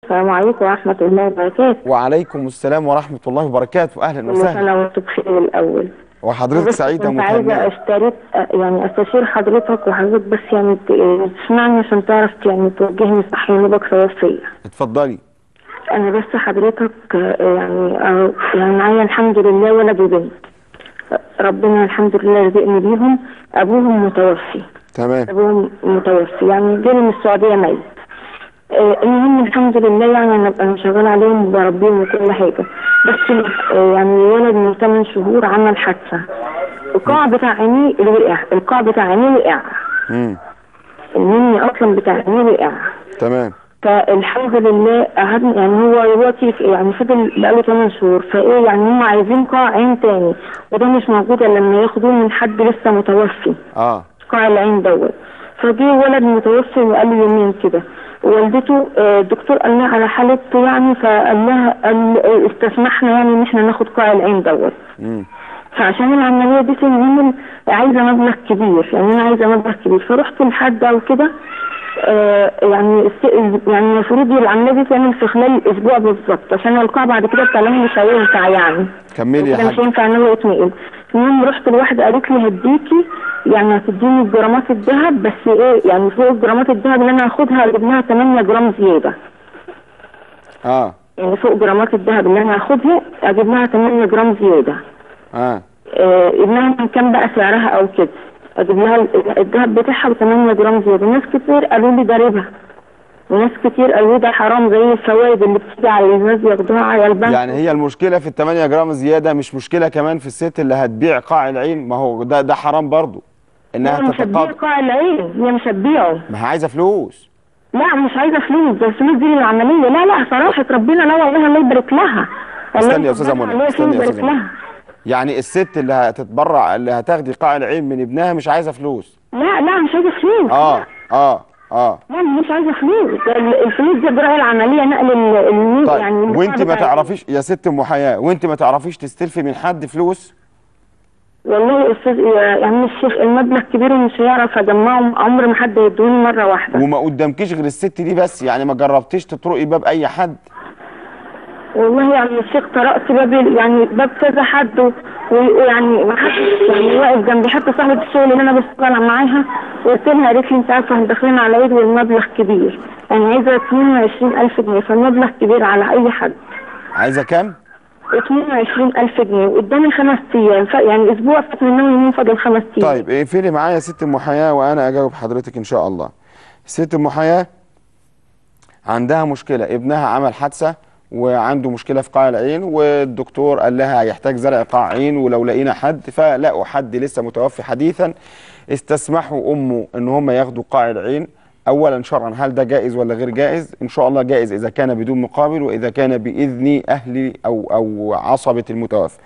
السلام عليكم ورحمة الله وبركاته وعليكم السلام ورحمة الله وبركاته أهلا كل وسهلا سنة وانتم بخير الأول وحضرتك بس سعيدة كنت عايزة ومتهنئة اشتري يعني استشير حضرتك وحضرتك بس يعني ت- تسمعني عشان تعرف يعني توجهني صح لنبك توفية اتفضلي أنا بس حضرتك آه، يعني آه، يعني معايا الحمد لله ولد وبنت ربنا الحمد لله رزقني بيهم أبوهم متوفي تمام أبوهم متوفي يعني جالي من السعودية ميت آه، المهم الحمد لله يعني أنا أنا شغالة عليهم وبربيهم وكل حاجة بس آه، يعني ولد من 8 شهور عمل حادثة القاع بتاع عينيه اللي وقع القاع بتاع عينيه وقع امم المني أصلا بتاع عينيه وقع تمام فالحمد لله قعدنا يعني هو دلوقتي في- يعني فضل بقاله 8 شهور فايه يعني هم عايزين قاع عين تاني وده مش موجود الا لما ياخدوه من حد لسه متوفي اه قاع العين دوت فجه ولد متوفي وقال لي يومين كده والدته آه، الدكتور قال لها على حالته يعني فقال لها قال آه، استسمحنا يعني ان احنا ناخد قاع العين دوت امم فعشان العمليه دي تنعمل عايزه مبلغ كبير يعني انا عايزه مبلغ كبير فرحت لحد او كده آه يعني الس- يعني المفروض العمليه دي تعمل في خلال اسبوع بالظبط عشان القاع بعد كده الكلام مش هينفع يعني كملي يا كده مش حاج هينفع ان هو يتنقل المهم رحت لواحده قالت لي هديكي يعني هتديني جرامات الذهب بس ايه يعني فوق جرامات الذهب اللي انا هاخدها اجيب لها 8 جرام زياده اه يعني فوق جرامات الذهب اللي انا هاخدها اجيب لها 8 جرام زياده اه آه، ابنها من كام بقى سعرها او كده اجيب لها ال- الذهب بتاعها ب 8 جرام زياده ناس كتير قالوا لي ده ربا وناس كتير قالوا لي ده حرام زي الفوائد اللي بتيجي على الناس ياخدوها على البنك يعني هي المشكلة في ال 8 جرام زيادة مش مشكلة كمان في الست اللي هتبيع قاع العين ما هو ده ده حرام برضه هي انها مش هتبيع تتقاضى قاع العين هي مش هتبيعه ما هي عايزة فلوس لا مش عايزه فلوس ده الفلوس دي للعمليه لا لا صراحه ربنا لا والله الله يبارك لها الله استني يا أستاذة يكبرها منى، عليها استني يا ويبارك أستاذة منى. لها. يعني الست اللي هتتبرع اللي هتاخدي قاع العين من ابنها مش عايزة فلوس لا لا مش عايزه فلوس اه اه اه لا مش عايزه فلوس ده ال- الفلوس دي اجراء العمليه نقل ال- ال- طيب يعني البتاع وانت ما بتاع- تعرفيش يا ست ام حياه وانت ما تعرفيش تستلفي من حد فلوس والله يا استاذ يا عم الشيخ المبلغ كبير ومش هيعرف اجمعه عمر ما حد هيدوني مره واحده وما قدامكيش غير الست دي بس يعني ما جربتيش تطرقي باب اي حد والله يا عم الشيخ طرقت باب ال- يعني باب كذا حد و- ويعني ما حدش يعني واقف جنبي حتى صاحبه الشغل اللي انا بشتغل معاها قلت لها قالت لي انت عارفه احنا داخلين على عيد والمبلغ كبير يعني عايزه 22000 جنيه فالمبلغ كبير على اي حد عايزه كام 22000 جنيه وقدامي خمس ايام ف- يعني اسبوع فات منهم يومين فاضل خمس ايام طيب اقفلي معايا يا ست ام حياه وانا اجاوب حضرتك ان شاء الله ست ام حياه عندها مشكله ابنها عمل حادثه وعنده مشكله في قاع العين والدكتور قال لها هيحتاج زرع قاع عين ولو لقينا حد فلقوا حد لسه متوفي حديثا استسمحوا امه ان هم ياخدوا قاع العين اولا شرعا هل ده جائز ولا غير جائز ان شاء الله جائز اذا كان بدون مقابل واذا كان باذن اهل او او عصبه المتوفى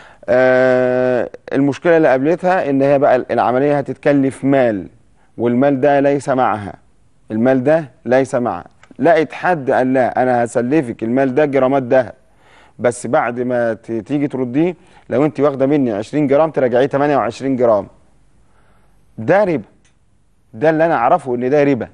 آه المشكله اللي قابلتها ان هي بقى العمليه هتتكلف مال والمال ده ليس معها المال ده ليس معها لقيت حد قال لها انا هسلفك المال ده جرامات ذهب بس بعد ما ت- تيجي ترديه لو انت واخده مني 20 جرام تراجعيه 28 جرام ده ربا ده اللي انا اعرفه ان ده ربا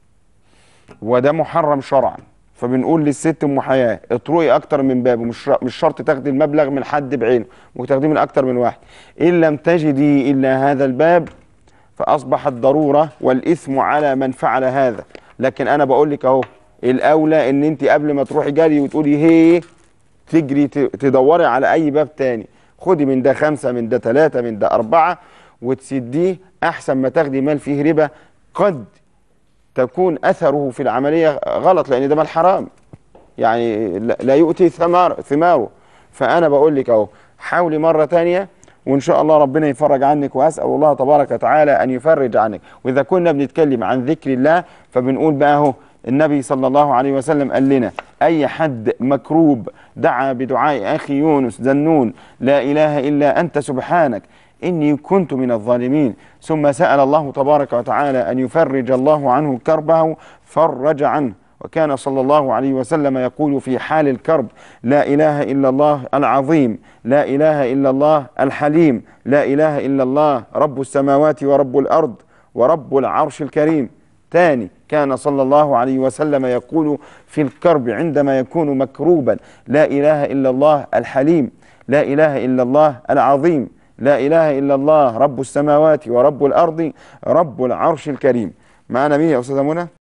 وده محرم شرعا فبنقول للست ام حياه اطرقي اكتر من باب ومش شر- مش شرط تاخدي المبلغ من حد بعينه ممكن تاخديه من اكتر من واحد ان لم تجدي الا هذا الباب فاصبحت ضروره والاثم على من فعل هذا لكن انا بقول لك اهو الاولى ان انت قبل ما تروحي جري وتقولي هي تجري ت- تدوري على اي باب تاني خدي من ده خمسة من ده ثلاثة من ده أربعة وتسديه أحسن ما تاخدي مال فيه ربا قد تكون أثره في العملية غلط لأن ده مال حرام يعني لا لا يؤتي ثمار ثماره فأنا بقول لك أهو حاولي مرة تانية وإن شاء الله ربنا يفرج عنك وأسأل الله تبارك وتعالى أن يفرج عنك وإذا كنا بنتكلم عن ذكر الله فبنقول بقى أهو النبي صلى الله عليه وسلم قال لنا أي حد مكروب دعا بدعاء أخي يونس ذنون لا إله إلا أنت سبحانك إني كنت من الظالمين ثم سأل الله تبارك وتعالى أن يفرج الله عنه كربه فرج عنه وكان صلى الله عليه وسلم يقول في حال الكرب لا إله إلا الله العظيم لا إله إلا الله الحليم لا إله إلا الله رب السماوات ورب الأرض ورب العرش الكريم تاني كان صلى الله عليه وسلم يقول في الكرب عندما يكون مكروبا لا إله إلا الله الحليم لا إله إلا الله العظيم لا إله إلا الله رب السماوات ورب الأرض رب العرش الكريم معنا مين يا أستاذة منى